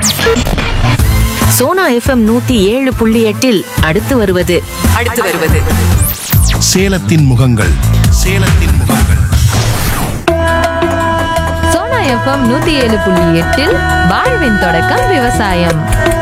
Sona FM நூத்தி ஏழு புள்ளி எட்டில் அடுத்து வருவது அடுத்து வருவது சேலத்தின் முகங்கள் சேலத்தின் முகங்கள் சோனா எஃப்எம் நூத்தி ஏழு புள்ளி எட்டில் வாழ்வின் தொடக்கம் விவசாயம்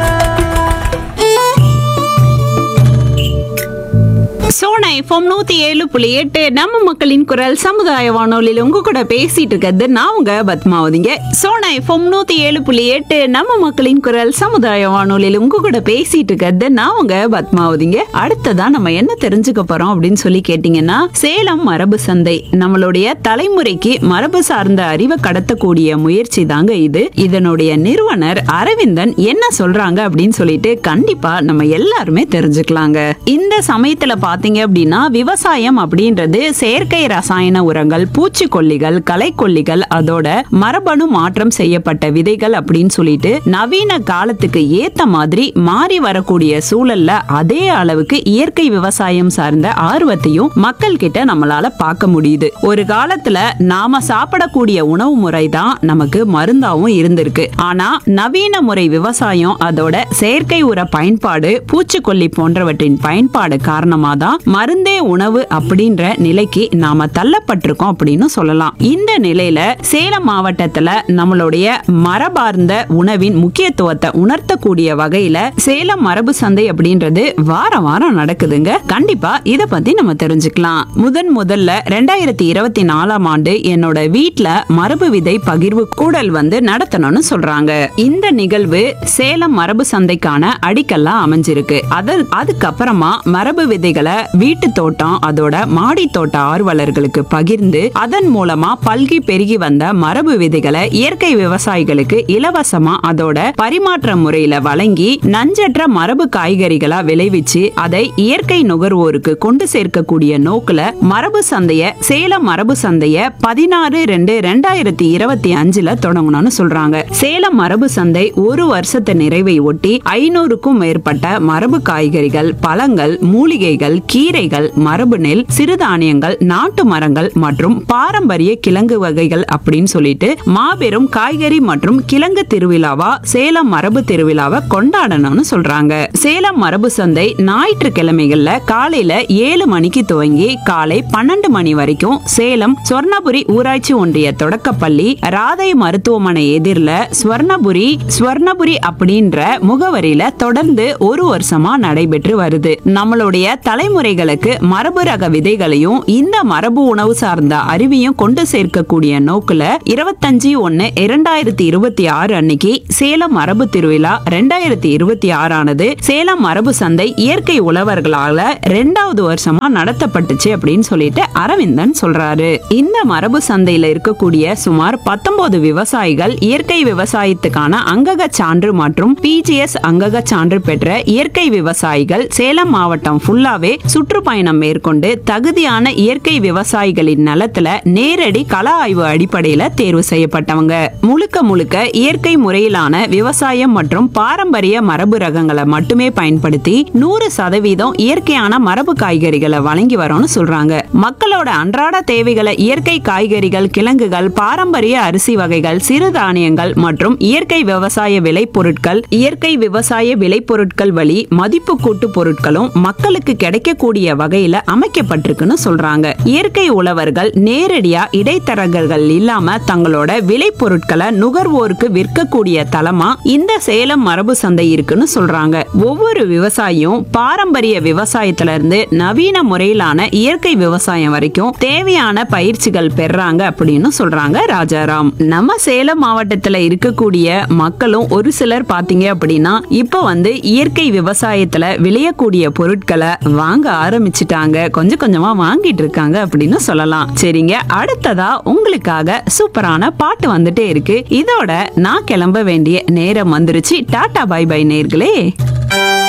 சோனா எஃப்எம் நூத்தி ஏழு புள்ளி எட்டு நம்ம மக்களின் குரல் சமுதாய வானொலியில் உங்க கூட பேசிட்டு இருக்கிறது நான் உங்க பத்மாவதிங்க சோனா எஃப்எம் நூத்தி ஏழு புள்ளி எட்டு நம்ம மக்களின் குரல் சமுதாய வானொலியில் உங்க கூட பேசிட்டு இருக்கிறது நான் உங்க பத்மாவதிங்க அடுத்ததா நம்ம என்ன தெரிஞ்சுக்க போறோம் அப்படின்னு சொல்லி கேட்டீங்கன்னா சேலம் மரபு சந்தை நம்மளுடைய தலைமுறைக்கு மரபு சார்ந்த அறிவை கடத்தக்கூடிய முயற்சி தாங்க இது இதனுடைய நிறுவனர் அரவிந்தன் என்ன சொல்றாங்க அப்படின்னு சொல்லிட்டு கண்டிப்பா நம்ம எல்லாருமே தெரிஞ்சுக்கலாங்க இந்த சமயத்துல பாத்தீங்க அப்படின்னா விவசாயம் அப்படின்றது செயற்கை ரசாயன உரங்கள் பூச்சிக்கொல்லிகள் களைக்கொல்லிகள் அதோட மரபணு மாற்றம் செய்யப்பட்ட விதைகள் அப்படின்னு சொல்லிட்டு நவீன காலத்துக்கு ஏத்த மாதிரி மாறி வரக்கூடிய சூழல்ல அதே அளவுக்கு இயற்கை விவசாயம் சார்ந்த ஆர்வத்தையும் மக்கள் கிட்ட நம்மளால பார்க்க முடியுது ஒரு காலத்துல நாம சாப்பிடக்கூடிய உணவு முறை தான் நமக்கு மருந்தாவும் இருந்திருக்கு ஆனா நவீன முறை விவசாயம் அதோட செயற்கை உர பயன்பாடு பூச்சிக்கொல்லி போன்றவற்றின் பயன்பாடு காரணமா தான் மருந்தே உணவு அப்படின்ற நிலைக்கு நாம தள்ளப்பட்டிருக்கோம் அப்படின்னு சொல்லலாம் இந்த நிலையில சேலம் மாவட்டத்துல நம்மளுடைய மரபார்ந்த உணவின் முக்கியத்துவத்தை உணர்த்தக்கூடிய வகையில சேலம் மரபு சந்தை அப்படின்றது வாரம் வாரம் நடக்குதுங்க கண்டிப்பா இத பத்தி நம்ம தெரிஞ்சுக்கலாம் முதன் முதல்ல ரெண்டாயிரத்தி இருபத்தி நாலாம் ஆண்டு என்னோட வீட்ல மரபு விதை பகிர்வு கூடல் வந்து நடத்தணும்னு சொல்றாங்க இந்த நிகழ்வு சேலம் மரபு சந்தைக்கான அடிக்கல்லா அமைஞ்சிருக்கு அது அதுக்கப்புறமா மரபு விதைகளை வீட்டு தோட்டம் அதோட மாடி தோட்ட ஆர்வலர்களுக்கு பகிர்ந்து அதன் மூலமா பல்கி பெருகி வந்த மரபு விதைகளை இயற்கை விவசாயிகளுக்கு இலவசமா அதோட பரிமாற்ற முறையில வழங்கி நஞ்சற்ற மரபு காய்கறிகளா விளைவிச்சு அதை இயற்கை நுகர்வோருக்கு கொண்டு சேர்க்கக்கூடிய நோக்குல மரபு சந்தைய சேலம் மரபு சந்தைய பதினாறு ரெண்டு ரெண்டாயிரத்தி இருபத்தி அஞ்சுல தொடங்கணும்னு சொல்றாங்க சேலம் மரபு சந்தை ஒரு வருஷத்தை நிறைவை ஒட்டி ஐநூறுக்கும் மேற்பட்ட மரபு காய்கறிகள் பழங்கள் மூலிகைகள் கீரைகள் மரபு நெல் சிறுதானியங்கள் நாட்டு மரங்கள் மற்றும் பாரம்பரிய கிழங்கு வகைகள் அப்படின்னு சொல்லிட்டு மாபெரும் காய்கறி மற்றும் கிழங்கு திருவிழாவா சேலம் மரபு திருவிழாவை கொண்டாடணும்னு சொல்றாங்க சேலம் மரபு சந்தை ஞாயிற்றுக்கிழமைகள்ல காலையில ஏழு மணிக்கு துவங்கி காலை பன்னெண்டு மணி வரைக்கும் சேலம் சொர்ணபுரி ஊராட்சி ஒன்றிய தொடக்கப்பள்ளி ராதை மருத்துவமனை எதிரில ஸ்வர்ணபுரி ஸ்வர்ணபுரி அப்படின்ற முகவரியில தொடர்ந்து ஒரு வருஷமா நடைபெற்று வருது நம்மளுடைய தலைமுறைகளுக்கு மரபு ரக விதைகளையும் இந்த மரபு உணவு சார்ந்த அறிவையும் கொண்டு சேர்க்கக்கூடிய நோக்குல இருபத்தஞ்சு ஒன்னு இரண்டாயிரத்தி இருபத்தி ஆறு அன்னைக்கு சேலம் மரபு திருவிழா ரெண்டாயிரத்தி இருபத்தி ஆறானது சேலம் மரபு சந்தை இயற்கை உழவர்களால ரெண்டாவது வருஷமா நடத்தப்பட்டுச்சு அப்படின்னு சொல்லிட்டு அரவிந்தன் சொல்றாரு இந்த மரபு சந்தையில இருக்கக்கூடிய சுமார் பத்தொன்பது விவசாயிகள் இயற்கை விவசாயத்துக்கான அங்கக சான்று மற்றும் பிஜிஎஸ் அங்கக சான்று பெற்ற இயற்கை விவசாயிகள் சேலம் மாவட்டம் ஃபுல்லாவே சுற்றுப்பயணம் மேற்கொண்டு தகுதியான இயற்கை விவசாயிகளின் நலத்துல நேரடி கள ஆய்வு அடிப்படையில தேர்வு செய்யப்பட்டவங்க முழுக்க முழுக்க இயற்கை முறையிலான விவசாயம் மற்றும் பாரம்பரிய மரபு ரகங்களை மட்டுமே பயன்படுத்தி நூறு சதவீதம் இயற்கையான மரபு காய்கறிகளை வழங்கி வரோம்னு சொல்றாங்க மக்களோட அன்றாட தேவைகளை இயற்கை காய்கறிகள் கிழங்குகள் பாரம்பரிய அரிசி வகைகள் சிறுதானியங்கள் மற்றும் இயற்கை விவசாய விளைபொருட்கள் இயற்கை விவசாய விளைபொருட்கள் வழி மதிப்பு கூட்டு பொருட்களும் மக்களுக்கு கிடைக்கக்கூடிய வகையில அமைக்கப்பட்டிருக்குன்னு சொல்றாங்க இயற்கை உழவர்கள் நேரடியா இடைத்தரகர்கள் இல்லாம தங்களோட விளைபொருட்களை நுகர்வோருக்கு விற்கக்கூடிய தளமா இந்த சேலம் மரபு சந்தை இருக்குன்னு சொல்றாங்க ஒவ்வொரு விவசாயியும் பாரம்பரிய விவசாயத்துல இருந்து நவீன முறையிலான இயற்கை விவசாயம் வரைக்கும் தேவையான பயிற்சிகள் பெறாங்க அப்படின்னு சொல்றாங்க ராஜாராம் நம்ம சேலம் மாவட்டத்துல இருக்கக்கூடிய மக்களும் ஒரு சிலர் பாத்தீங்க அப்படின்னா இப்போ வந்து இயற்கை விவசாயத்துல விளையக்கூடிய பொருட்களை வாங்க ஆரம்பிச்சிட்டாங்க கொஞ்சம் கொஞ்சமா வாங்கிட்டு இருக்காங்க அப்படின்னு சொல்லலாம் சரிங்க அடுத்ததா உங்களுக்காக சூப்பரான பாட்டு வந்துட்டே இருக்கு இதோட நான் கிளம்ப வேண்டிய நேரம் வந்துருச்சு டாடா பை பை நேர்களே